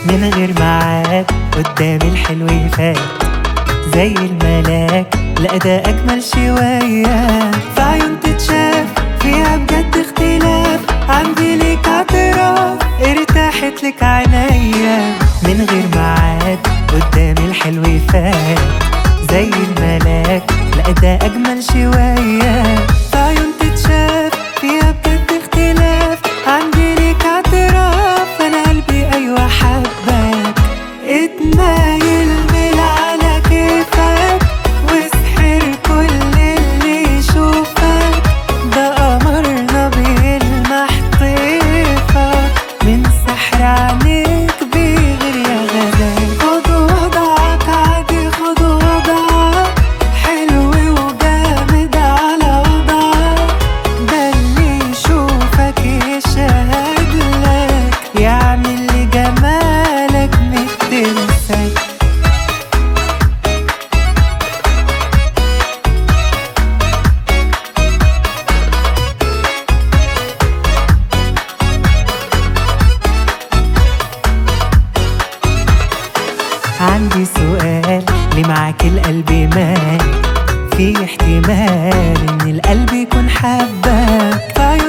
من غير معاد قدامي الحلو فات زي الملاك لا ده اجمل شويه في عيون تتشاف فيها بجد اختلاف عندي ليك اعتراف ارتاحت لك عينيا من غير معاد قدامي الحلو فات زي الملاك لا ده اجمل شويه في عيون تتشاف فيها بجد اختلاف عندي ليك اعتراف انا قلبي ايوه حبك اتمايل ميل على كيفك واسحر كل اللي يشوفك ده قمرنا بيلمح طيفك من سحر عينيك بيغير يا غزال خد وضعك عادي خد وضعك حلو وجامد على وضعك ده اللي يشوفك يشهد لك يعمل لجمالك متمسك عندي سؤال ليه معاك القلب مال في احتمال ان القلب يكون حبك في